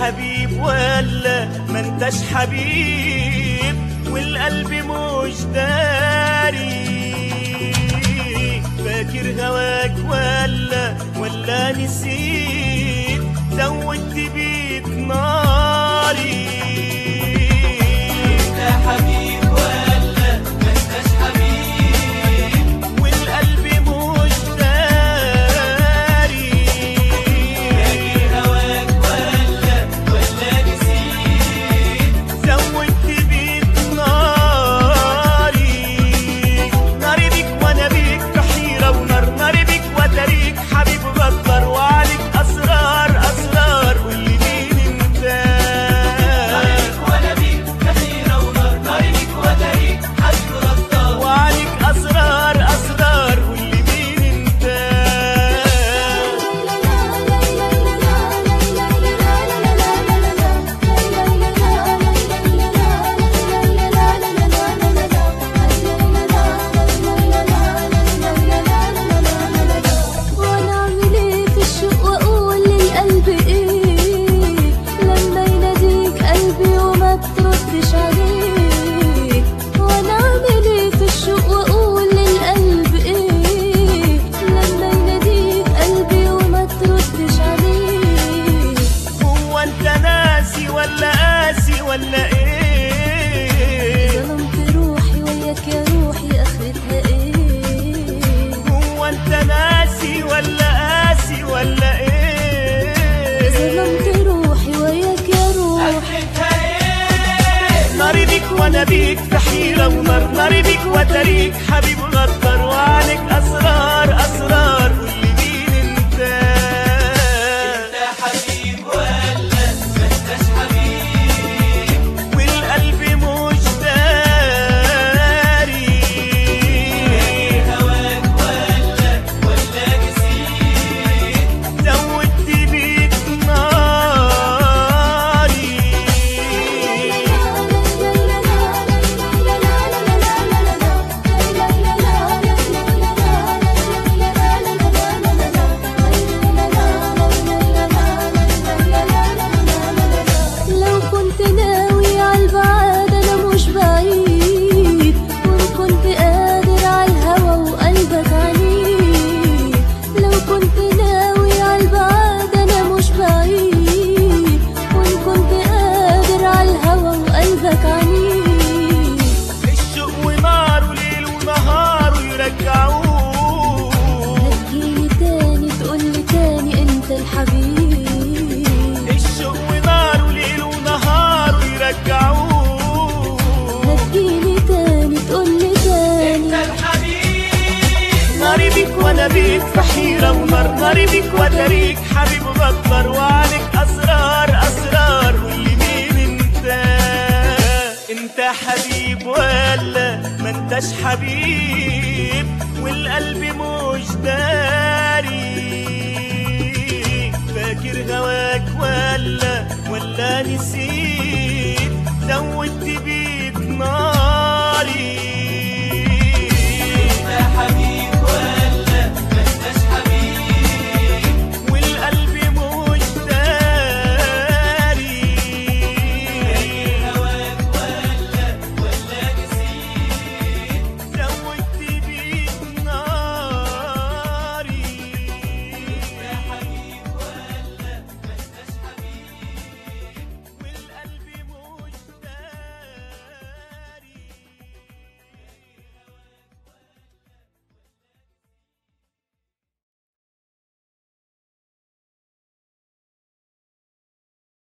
حبيب ولا ما انتش حبيب والقلب مش داري فاكر هواك ولا ولا نسيت زودت بيت ناري انت حبيب ولا ما انتش حبيب والقلب مش داري فاكر هواك ولا ولا نسيت زودت بيت ناري ناري بيك وانا بيك في حيرة ونار ناري بيك وتريك حبيب غدر وعليك اسرار اسرار واللي مين انت نارك وانا بيك كثيرة ونار ناري بيك وتريك حبيب غدار وعليك اسرار اسرار واللي مين انت وانا اعمل ايه في الشوق واقول للقلب ايه لما يناديك قلبي وما تردش عليه وانا اعمل ايه في الشوق واقول للقلب ايه لما يناديك قلبي وما تردش عليه هو انت ناسي ولا قاسي ولا ايه ظلمت روحي وياك يا روحي اخرتها ايه هو انت ناسي ولا قاسي ولا ايه ظلمت روحي وياك يا روحي اخرتها ايه ناري بيك وانا بيك في حيرة ونار ناري بيك وتريك حبيب غدر وعليك اسرار اسرار واللي مين انت انت حبيب ولا ما انتش حبيب والقلب مش داري هواك ولا ولا نسيت زودت بيك ناري لو كنت ناوي عالبعاد انا مش بعيد وان كنت قادر عالهوى وقلبك عنيد لو كنت ناوي عالبعاد انا مش بعيد وان كنت قادر عالهوى وقلبك عنيد الشوق ونار وليل ونهار ويرجعوه هتجيلي تاني تقولي تاني انت الحبيب الشوق ونار وليل ونهار ويرجعوه هتجيلي تاني تقولي انت تاني الحبيب ناري بيك وانا بيك في حيرة ونار ناري بيك وتريك حبيب غدر وعليك اسرار اسرار واللي مين انت انت حبيب ولا ما انتش حبيب والقلب مش داري فاكر هواك ولا ولا نسيت زودت بيك